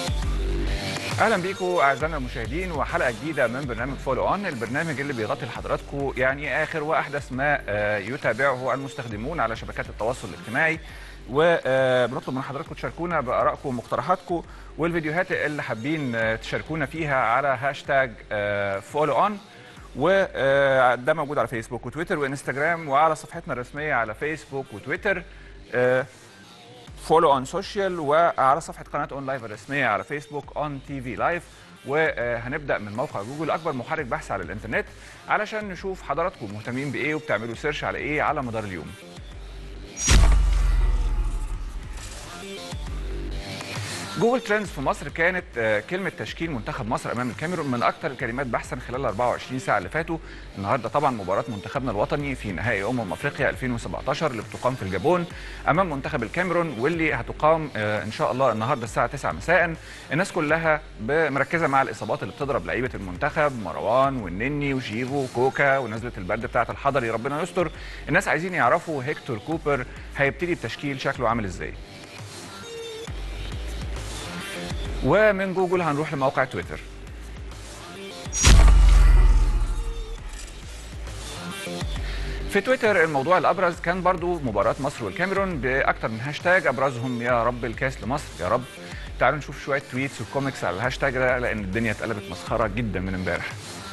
اهلا بيكم اعزائنا المشاهدين وحلقه جديده من برنامج فولو اون البرنامج اللي بيغطي لحضراتكم يعني اخر واحدث ما آه، يتابعه المستخدمون على شبكات التواصل الاجتماعي وبنطلب من حضراتكم تشاركونا بارائكم ومقترحاتكم والفيديوهات اللي حابين آه، تشاركونا فيها على هاشتاج فولو اون وده موجود على فيسبوك وتويتر وانستجرام وعلى صفحتنا الرسميه على فيسبوك وتويتر آه، فولو اون سوشيال وعلى صفحه قناه اون لايف الرسميه على فيسبوك اون تي في لايف وهنبدا من موقع جوجل اكبر محرك بحث على الانترنت علشان نشوف حضراتكم مهتمين بايه وبتعملوا سيرش على ايه على مدار اليوم جوجل ترندز في مصر كانت آه، كلمة تشكيل منتخب مصر أمام الكاميرون من أكثر الكلمات بحثا خلال ال 24 ساعة اللي فاتوا النهاردة طبعا مباراة منتخبنا الوطني في نهائي أمم أفريقيا 2017 اللي بتقام في الجابون أمام منتخب الكاميرون واللي هتقام آه، إن شاء الله النهاردة الساعة 9 مساء الناس كلها ب- مركزة مع الإصابات اللي بتضرب لعيبة المنتخب مروان والنني وشيفو وكوكا ونزلة البرد بتاعة الحضري ربنا يستر الناس عايزين يعرفوا هيكتور كوبر هيبتدي بتشكيل شكله عامل إزاي ومن جوجل هنروح لموقع تويتر في تويتر الموضوع الابرز كان برضو مباراه مصر والكاميرون باكتر من هاشتاج ابرزهم يا رب الكاس لمصر يا رب تعالوا نشوف شويه تويتس وكوميكس على الهاشتاج ده لان الدنيا اتقلبت مسخره جدا من امبارح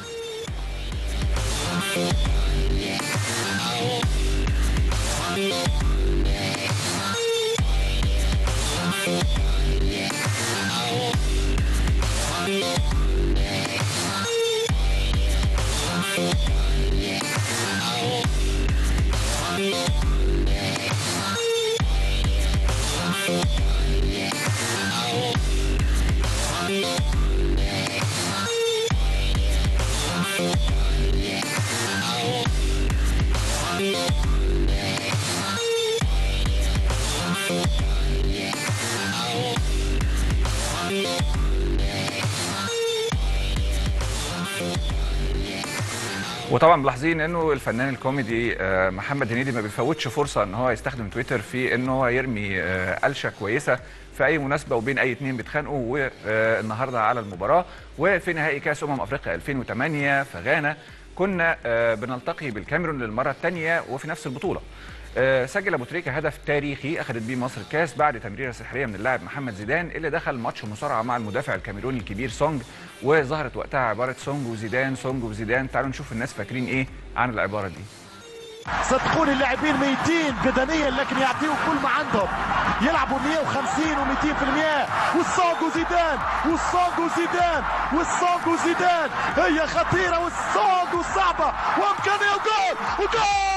وطبعا ملاحظين انه الفنان الكوميدي آه، محمد هنيدي ما بيفوتش فرصه ان هو يستخدم تويتر في ان هو يرمي آه، قلشه كويسه في اي مناسبه وبين اي اتنين بيتخانقوا والنهارده على المباراه وفي نهائي كاس امم افريقيا 2008 في غانا كنا آه، بنلتقي بالكاميرون للمره الثانيه وفي نفس البطوله آه، سجل ابو تريكه هدف تاريخي اخذت بيه مصر الكاس بعد تمريره سحريه من اللاعب محمد زيدان اللي دخل ماتش مصارعه مع المدافع الكاميروني الكبير سونج وظهرت وقتها عباره سونج وزيدان سونج وزيدان تعالوا نشوف الناس فاكرين ايه عن العباره دي صدقوني اللاعبين ميتين بدنيا لكن يعطيوا كل ما عندهم يلعبوا 150 و200% والصونغ وزيدان والصونغ وزيدان والصونغ وزيدان هي خطيره والصونغ وصعبه وامكانيه وجول وجول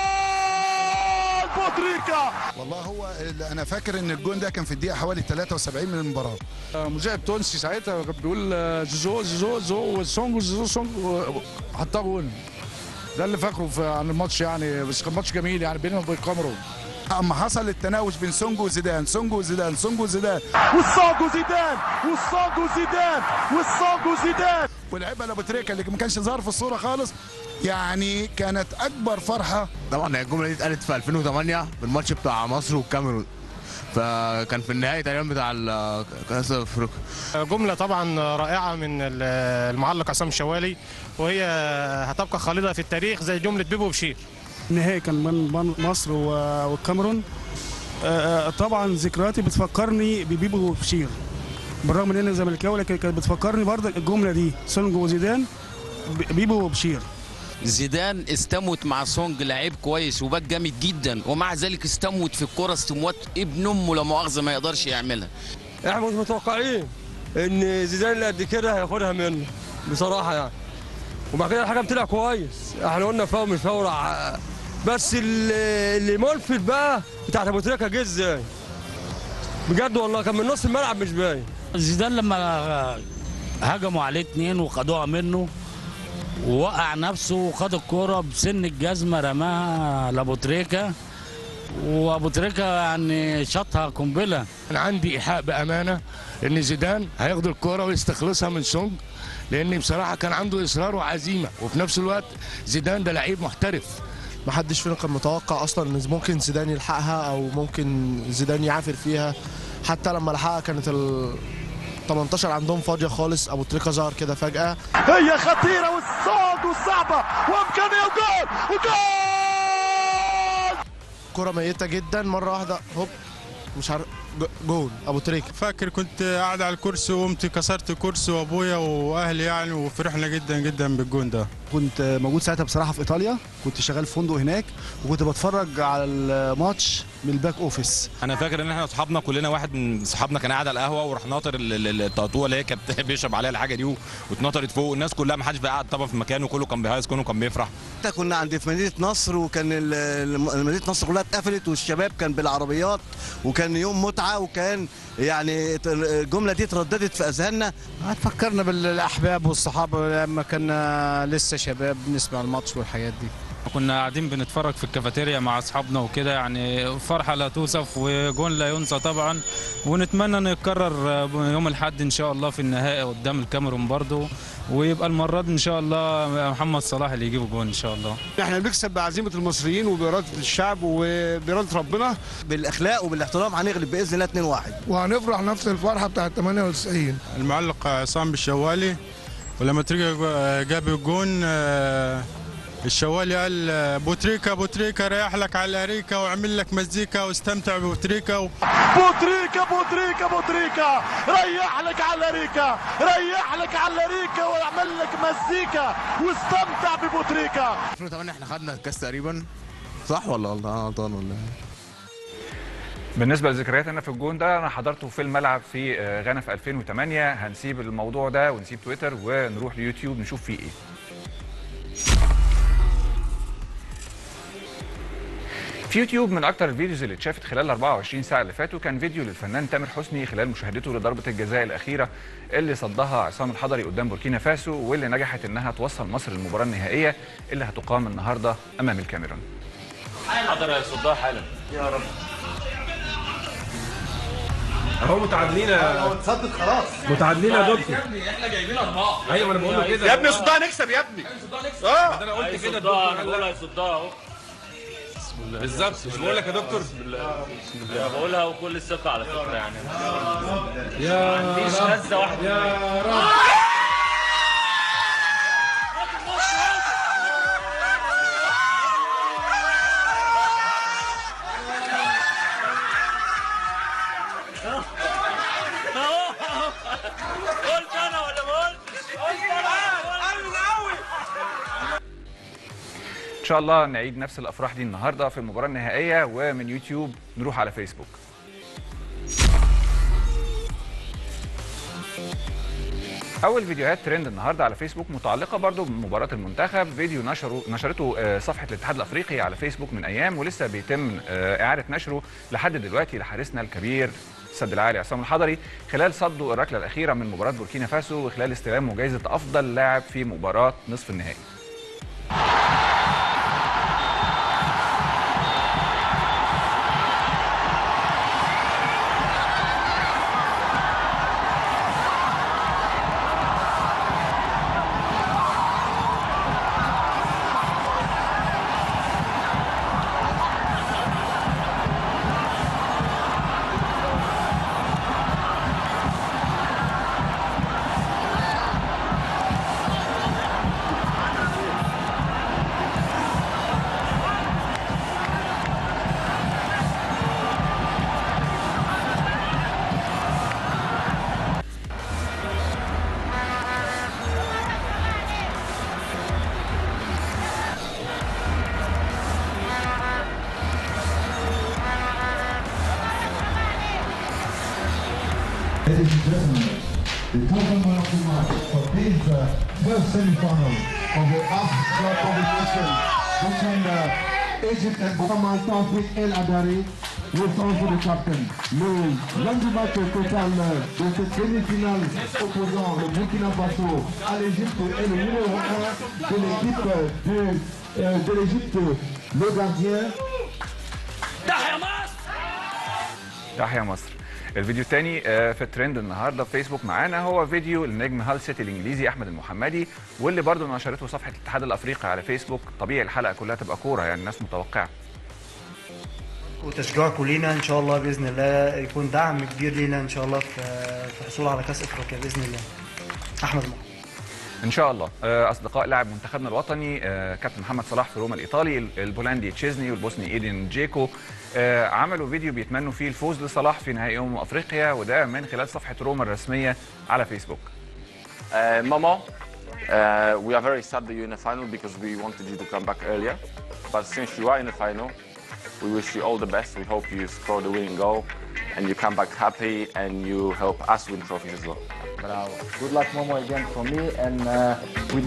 بوتريكا والله هو ال- انا فاكر ان الجون ده كان في الدقيقه حوالي 73 من المباراه مذيع تونسي ساعتها كان بيقول آه، زيزو زيزو زيزو سونج زيزو سونج حطها جول ده اللي فاكره في عن الماتش يعني بس كان ماتش جميل يعني بينهم وبين الكاميرون اما حصل التناوش بين سونج وزيدان سونج وزيدان سونج وزيدان والصونغ وزيدان والصونغ وزيدان والصونغ وزيدان ولعبها لابو تريكه اللي ما كانش ظاهر في الصوره خالص يعني كانت اكبر فرحه طبعا هي الجمله دي اتقالت في 2008 في الماتش بتاع مصر والكاميرون فكان في النهائي تقريبا بتاع ال- كاس افريقيا جملة طبعا رائعة من ال- المعلق عصام الشوالي وهي هتبقى خالدة في التاريخ زي جملة بيبو بشير النهائي كان بين بين مصر و- والكاميرون آه، آه، طبعا ذكرياتي بتفكرني ببيبو وبشير بالرغم ان انا زملكاوي لكن كانت بتفكرني برضه الجمله دي سونج وزيدان ب- بيبو وبشير زيدان استموت مع سونج لعيب كويس وباك جامد جدا ومع ذلك استموت في الكرة استموات ابن امه لا مؤاخذه ما يقدرش يعملها احنا مش متوقعين ان زيدان اللي قد كده هياخدها منه بصراحه يعني وبعد كده الحكم طلع كويس احنا قلنا فاول مش فاول ع- بس اللي اللي ملفت بقى بتاعت ابو تريكه جه ازاي بجد والله كان من نص الملعب مش باين زيدان لما هجموا عليه اتنين وخدوها منه ووقع نفسه وخد الكرة بسن الجزمة رماها لأبو تريكة وأبو تريكة يعني شاطها قنبلة انا عندي ايحاء بامانه ان زيدان هياخد الكرة ويستخلصها من سونج لان بصراحه كان عنده اصرار وعزيمه وفي نفس الوقت زيدان ده لعيب محترف ما حدش فينا كان متوقع اصلا ان ممكن زيدان يلحقها او ممكن زيدان يعافر فيها حتى لما لحقها كانت ال... 18 عندهم فاضيه خالص ابو تريكه ظهر كده فجاه هي خطيره والصوت والصعبه وامكانيه وجول وجول كره ميته جدا مره واحده هوب مش عارف ج- جول ابو تريكه فاكر كنت قاعد على الكرسي وقمت كسرت كرسي وابويا واهلي يعني وفرحنا جدا جدا بالجون ده كنت موجود ساعتها بصراحه في ايطاليا كنت شغال في فندق هناك وكنت بتفرج على الماتش من الباك اوفيس انا فاكر ان احنا اصحابنا كلنا واحد من صحابنا كان قاعد على القهوه وراح ناطر ال- ال- التقطوع اللي هي كانت بيشرب عليها الحاجه دي و- واتنطرت فوق الناس كلها ما حدش بقى قاعد طبعا في مكانه كله كان بيهيص كله كان بيفرح حتى كنا عند في مدينه نصر وكان ال- ال- مدينه نصر كلها اتقفلت والشباب كان بالعربيات وكان يوم متعه وكان يعني الجمله دي اترددت في اذهاننا هتفكرنا بالاحباب والصحاب لما كنا لسه شباب بنسمع الماتش والحاجات دي كنا قاعدين بنتفرج في الكافيتيريا مع اصحابنا وكده يعني فرحه لا توصف وجون لا ينسى طبعا ونتمنى انه يتكرر يوم الاحد ان شاء الله في النهائي قدام الكاميرون برضو ويبقى المره دي ان شاء الله محمد صلاح اللي يجيب جون ان شاء الله احنا بنكسب بعزيمه المصريين وباراده الشعب وباراده ربنا بالاخلاق وبالاحترام هنغلب باذن الله 2-1 وهنفرح نفس الفرحه بتاعت 98 المعلق عصام بالشوالي ولما تريكا جاب الجون آه، الشوالي قال آه، بوتريكا بوتريكا ريح لك على الاريكا واعمل لك مزيكا واستمتع ببوتريكا و... بوتريكا بوتريكا بوتريكا ريح لك على ريكا ريح لك على ريكا واعمل لك مزيكا واستمتع ببوتريكا 2008 احنا خدنا الكاس تقريبا صح ولا غلطان أنا غلطان ولا إيه؟ بالنسبه لذكريات انا في الجون ده انا حضرته في الملعب في آه، غانا في 2008 هنسيب الموضوع ده ونسيب تويتر ونروح ليوتيوب نشوف فيه ايه في يوتيوب من اكتر الفيديوز اللي اتشافت خلال 24 ساعه اللي فاتوا كان فيديو للفنان تامر حسني خلال مشاهدته لضربه الجزاء الاخيره اللي صدها عصام الحضري قدام بوركينا فاسو واللي نجحت انها توصل مصر للمباراه النهائيه اللي هتقام النهارده امام الكاميرون حضر يا صداع حالا يا رب اهو متعادلين هو اتصدت خلاص متعادلين يا دكتور احنا جايبين اربعه ايوه انا بقول له كده يا ابني صداع نكسب يا ابني اه ده انا قلت كده صداع الدكتور انا قال بقولها لك. يا صداع اهو بالظبط مش بقول لك يا دكتور انا بقولها وكل الثقه على فكره يعني يا ما عنديش رب. هزه واحده يا رب. قلت انا ولا ما قلتش قلت انا من قوي ان شاء الله نعيد نفس الافراح دي النهارده في المباراه النهائيه ومن يوتيوب نروح على فيسبوك اول فيديوهات ترند النهارده على فيسبوك متعلقه برضو بمباراه المنتخب فيديو نشره نشرته آه، صفحه الاتحاد الافريقي على فيسبوك من ايام ولسه بيتم آه، اعاده نشره لحد دلوقتي لحارسنا الكبير السد العالي عصام الحضري خلال صده الركله الاخيره من مباراه بوركينا فاسو وخلال استلامه جائزه افضل لاعب في مباراه نصف النهائي Ladies and gentlemen, the total man of the match for this uh, first semi-final of the Africa competition between uh, Egypt and Burkina Tawfiq El Adari with also the captain. Le lundi match total euh, de cette demi-finale opposant le Burkina Faso à l'Égypte et le numéro 1 de l'équipe euh, de, euh, de l'Égypte, le gardien تحيا مصر الفيديو الثاني في الترند النهارده في فيسبوك معانا هو فيديو النجم هال سيتي الانجليزي احمد المحمدي واللي برضه نشرته صفحه الاتحاد الافريقي على فيسبوك طبيعي الحلقه كلها تبقى كوره يعني الناس متوقعه وتشجيعكم لينا ان شاء الله باذن الله يكون دعم كبير لينا ان شاء الله في في الحصول على كاس افريقيا باذن الله احمد محمد ان شاء الله آه، اصدقاء لاعب منتخبنا الوطني آه، كابتن محمد صلاح في روما الايطالي ال- البولندي تشيزني والبوسني ايدين جيكو آه، عملوا فيديو بيتمنوا فيه الفوز لصلاح في نهائي امم افريقيا وده من خلال صفحه روما الرسميه على فيسبوك Uh, Momo, uh, we are very sad that you're in the final because we wanted you to come back earlier. But since you are in the final, we wish you all the best. We hope you score the winning goal and you come back happy and you help us win trophies as well. Bravo. Good luck, Momo, again from me, and uh, we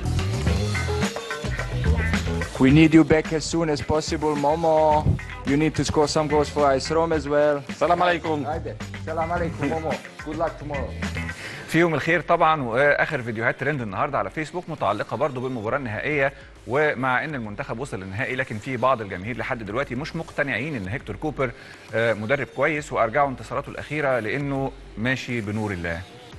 we need you back as soon as possible, Momo. You need to score some goals for AS Rome as well. Salam alaikum. Salam alaikum, Momo. Good luck tomorrow. فيهم الخير طبعا واخر فيديوهات ترند النهارده على فيسبوك متعلقه برضو بالمباراه النهائيه ومع ان المنتخب وصل للنهائي لكن في بعض الجماهير لحد دلوقتي مش مقتنعين ان هيكتور كوبر آه، مدرب كويس وارجعوا انتصاراته الاخيره لانه ماشي بنور الله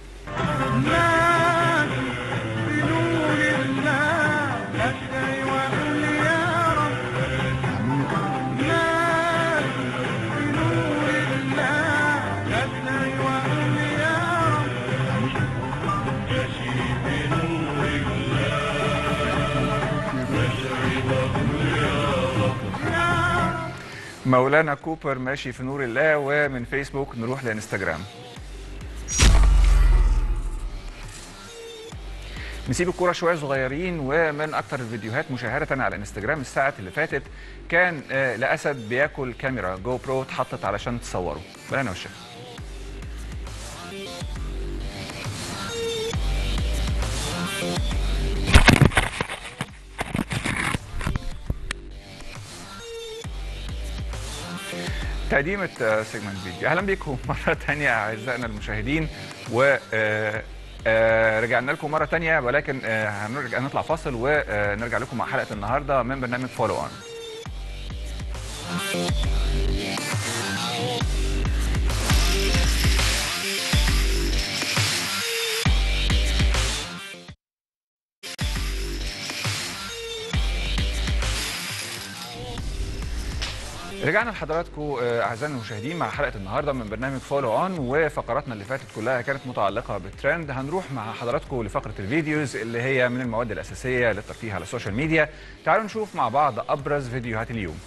مولانا كوبر ماشي في نور الله ومن فيسبوك نروح لانستجرام نسيب الكوره شويه صغيرين ومن اكتر الفيديوهات مشاهده على انستجرام الساعه اللي فاتت كان آه، لاسد بياكل كاميرا جو برو اتحطت علشان تصوره بلانا والشفا تقديمة آه، سيجمنت فيديو اهلا بيكم مرة تانية اعزائنا المشاهدين و آه، آه، رجعنا لكم مرة تانية ولكن آه، هنرجع نطلع فاصل ونرجع لكم مع حلقة النهاردة من برنامج فولو اون رجعنا لحضراتكم آه، اعزائنا المشاهدين مع حلقه النهارده من برنامج فولو اون وفقراتنا اللي فاتت كلها كانت متعلقه بالترند هنروح مع حضراتكم لفقره الفيديوز اللي هي من المواد الاساسيه للترفيه على السوشيال ميديا تعالوا نشوف مع بعض ابرز فيديوهات اليوم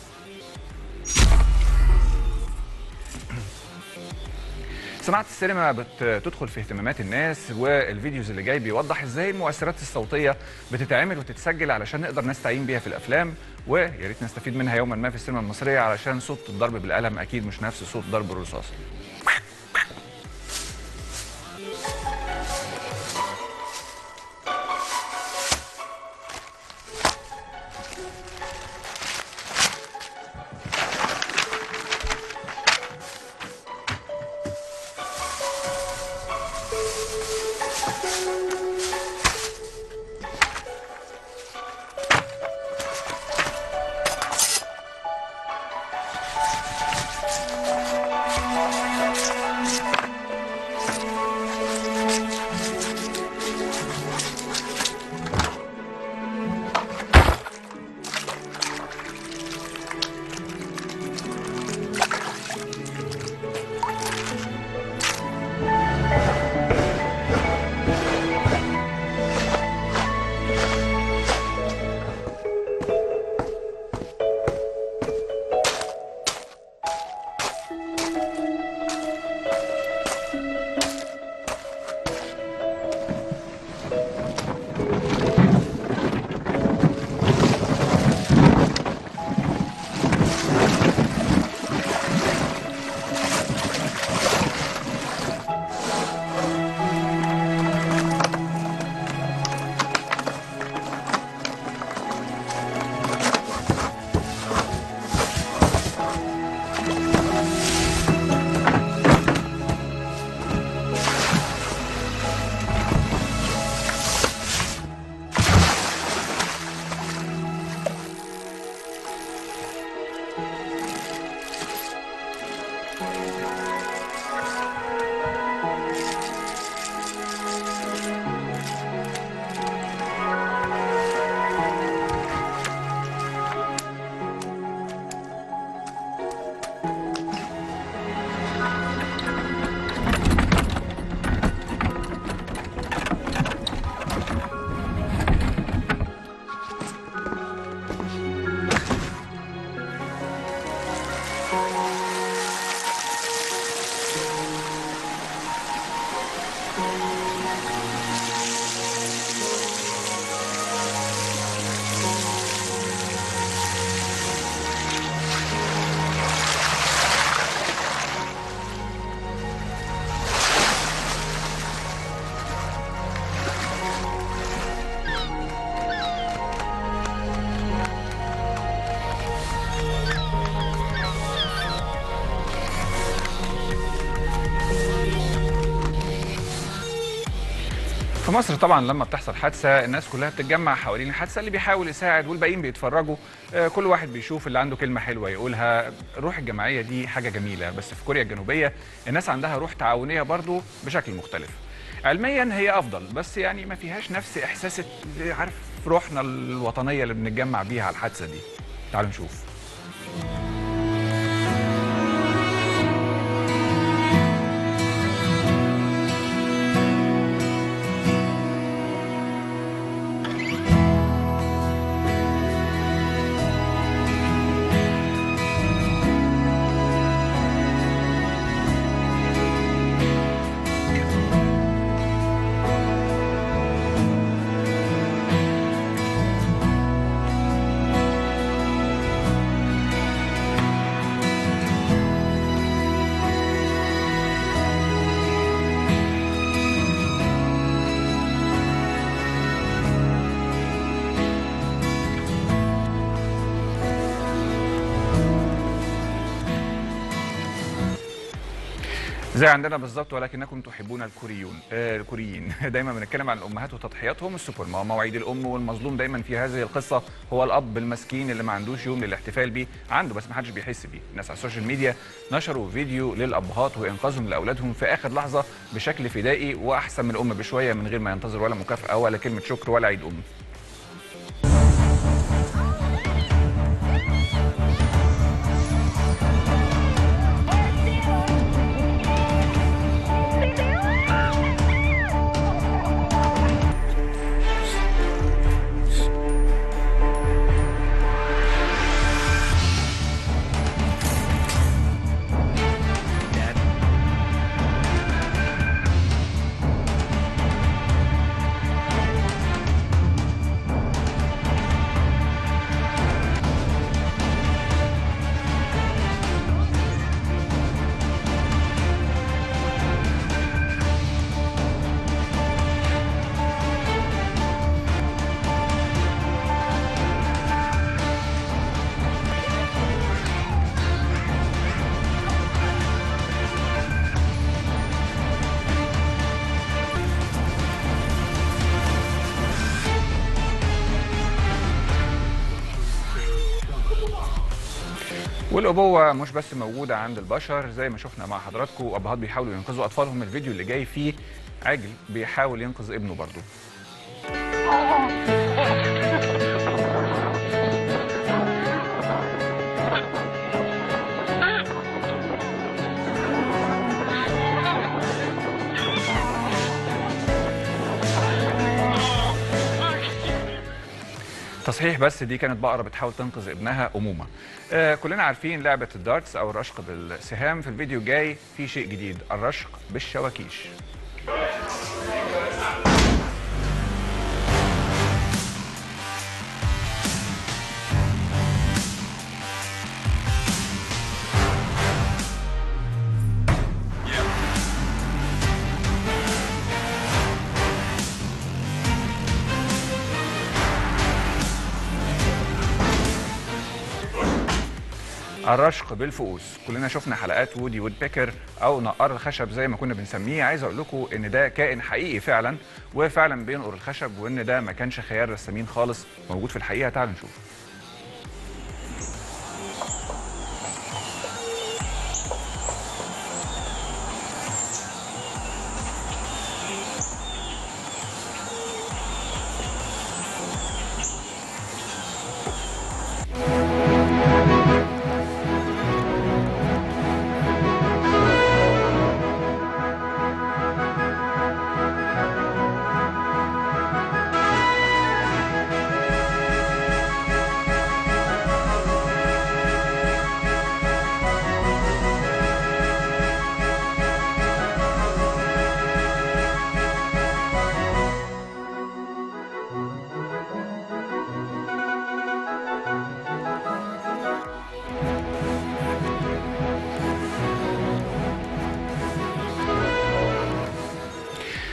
صناعة السينما بتدخل في اهتمامات الناس والفيديوز اللي جاي بيوضح ازاي المؤثرات الصوتية بتتعمل وتتسجل علشان نقدر نستعين بيها في الافلام ويا ريت نستفيد منها يوما ما في السينما المصرية علشان صوت الضرب بالقلم اكيد مش نفس صوت ضرب الرصاص في مصر طبعا لما بتحصل حادثه الناس كلها بتتجمع حوالين الحادثه اللي بيحاول يساعد والباقيين بيتفرجوا آه، كل واحد بيشوف اللي عنده كلمه حلوه يقولها روح الجماعيه دي حاجه جميله بس في كوريا الجنوبيه الناس عندها روح تعاونيه برضو بشكل مختلف علميا هي افضل بس يعني ما فيهاش نفس احساس ال- عارف روحنا الوطنيه اللي بنتجمع بيها على الحادثه دي تعالوا نشوف زي عندنا بالظبط ولكنكم تحبون الكوريون آه الكوريين دايما بنتكلم عن الامهات وتضحياتهم السوبر ماما مواعيد الام والمظلوم دايما في هذه القصه هو الاب المسكين اللي ما عندوش يوم للاحتفال بيه عنده بس ما حدش بيحس بيه الناس على السوشيال ميديا نشروا فيديو للابهات وانقاذهم لاولادهم في اخر لحظه بشكل فدائي واحسن من الام بشويه من غير ما ينتظر ولا مكافاه ولا كلمه شكر ولا عيد ام والابوه مش بس موجوده عند البشر زي ما شفنا مع حضراتكم ابهات بيحاولوا ينقذوا اطفالهم الفيديو اللي جاي فيه عجل بيحاول ينقذ ابنه برضه تصحيح بس دي كانت بقرة بتحاول تنقذ ابنها أمومة آه كلنا عارفين لعبة الدارتس أو الرشق بالسهام في الفيديو الجاي في شيء جديد الرشق بالشواكيش الرشق بالفؤوس كلنا شفنا حلقات وودي وود بيكر او نقار الخشب زي ما كنا بنسميه عايز اقول لكم ان ده كائن حقيقي فعلا وفعلا بينقر الخشب وان ده ما كانش خيال رسامين خالص موجود في الحقيقه تعالوا نشوف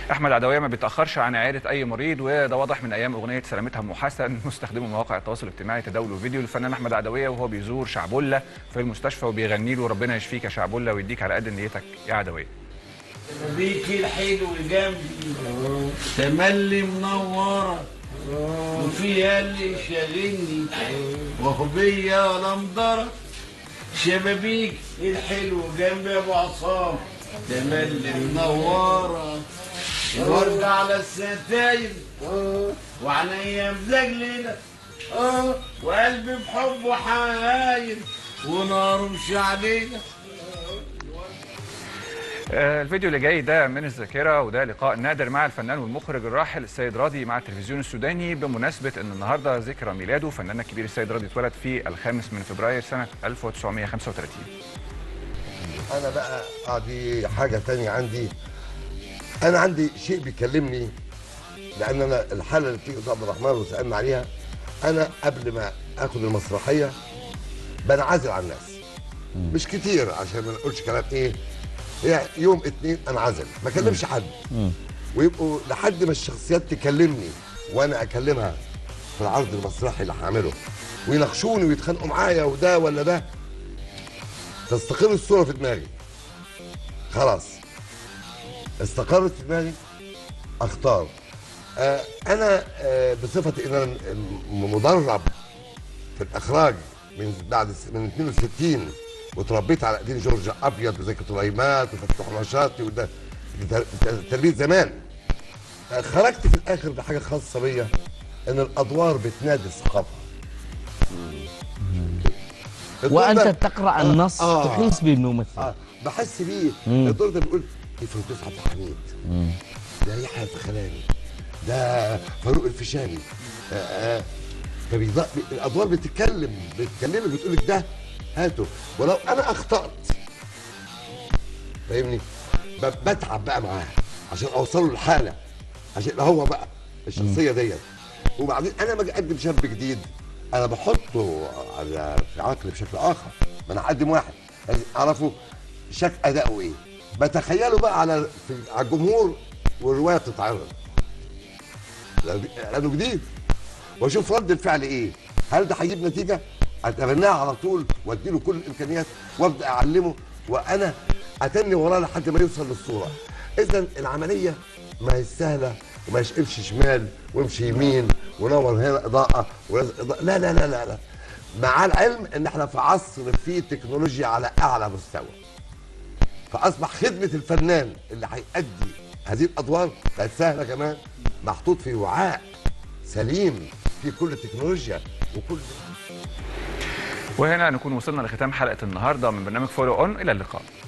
احمد عدويه ما بيتاخرش عن عياده اي مريض وده واضح من ايام اغنيه سلامتها ام حسن مستخدمو مواقع التواصل الاجتماعي تداولوا فيديو للفنان احمد عدويه وهو بيزور شعبله في المستشفى وبيغني له ربنا يشفيك يا شعبله ويديك على قد نيتك يا عدويه بيكي الحلو جنبي تملي منورة وفيها اللي شاغلني وهو بيا لمضرة شبابيك الحلو جنبي يا ابو عصام تملي منورة ورد على الستاير وعينيا مزجللة وقلبي بحبه حاير وناره مش علينا آه، الفيديو اللي جاي ده من الذاكره وده لقاء نادر مع الفنان والمخرج الراحل السيد راضي مع التلفزيون السوداني بمناسبه ان النهارده ذكرى ميلاده فناننا الكبير السيد راضي اتولد في الخامس من فبراير سنه 1935 انا بقى اه دي حاجه تانية عندي انا عندي شيء بيكلمني لان انا الحاله اللي بتيجي عبد الرحمن وسالنا عليها انا قبل ما اخد المسرحيه بنعزل عن الناس مش كتير عشان ما نقولش كلام ايه هي يوم اتنين انعزل ما اكلمش حد ويبقوا لحد ما الشخصيات تكلمني وانا اكلمها في العرض المسرحي اللي هعمله ويناقشوني ويتخانقوا معايا وده ولا ده تستقر الصوره في دماغي خلاص استقرت في دماغي اختار آه انا آه بصفتي ان انا م- مدرب في الاخراج من بعد س- من 62 وتربيت على ايدين جورج ابيض وزكي طليمات وفتوح نشاطي وده دي تر- تربيه زمان آه، خرجت في الاخر بحاجه خاصه بيا ان الادوار بتنادي الثقافه الدور وانت ده- تقرا آه، النص آه. تحس بانه ممثل آه. بحس بيه مم. الدور ده بيقول دي فردوس عبد الحميد ده يحيى الفخلاني ده فاروق الفيشاني آه آه. فبيض... الادوار بتتكلم بتتكلمي بتقول لك ده هاته ولو انا اخطات فاهمني ب- بتعب بقى معاه عشان اوصله للحاله عشان يبقى هو بقى الشخصيه ديت وبعدين انا ما اجي اقدم شاب جديد انا بحطه على في عقلي بشكل اخر ما انا هقدم واحد لازم اعرفه شكل اداؤه ايه بتخيله بقى على في على الجمهور والروايه بتتعرض لأن- لانه جديد واشوف رد الفعل ايه هل ده هيجيب نتيجه اتبناه على طول واديله كل الامكانيات وابدا اعلمه وانا اتني وراه لحد ما يوصل للصوره اذا العمليه ما هي سهله وما يشقفش شمال ويمشي يمين ونور هنا اضاءه ولازق إضاءة. لا لا لا لا لا مع العلم ان احنا في عصر فيه تكنولوجيا على اعلى مستوى فاصبح خدمه الفنان اللي هيأدي هذه الادوار بقت سهله كمان محطوط في وعاء سليم في كل التكنولوجيا وكل وهنا نكون وصلنا لختام حلقه النهارده من برنامج فولو اون الى اللقاء